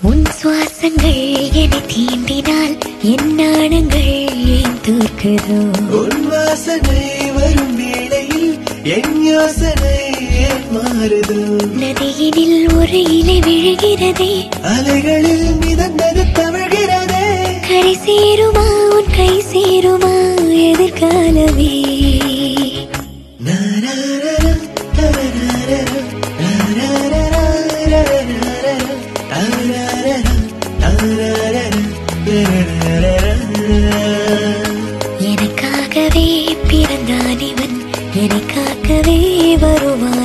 உன் சுவாசங்கள் என்னை தீண்டினால் என் நாணங்கள் ஏன் தோற்குதோ உன் வாசனை வரும் வேளையில் என் யோசனை ஏன் மாறுதோ நதியினில் ஒரு இலை விழுகிறதே அலைகளில் மிதந்தது தவழ்கிறதே கரை சேருமா உன் கை சேருமா எதிர்காலமே நாராரரா, நாராரரா, நாராரரா, நாராரரா, நாராரரா, நாராரரா, நாராரரா. எனக்காகவே பிறந்தான் இவன் எனக்காகவே வருவான்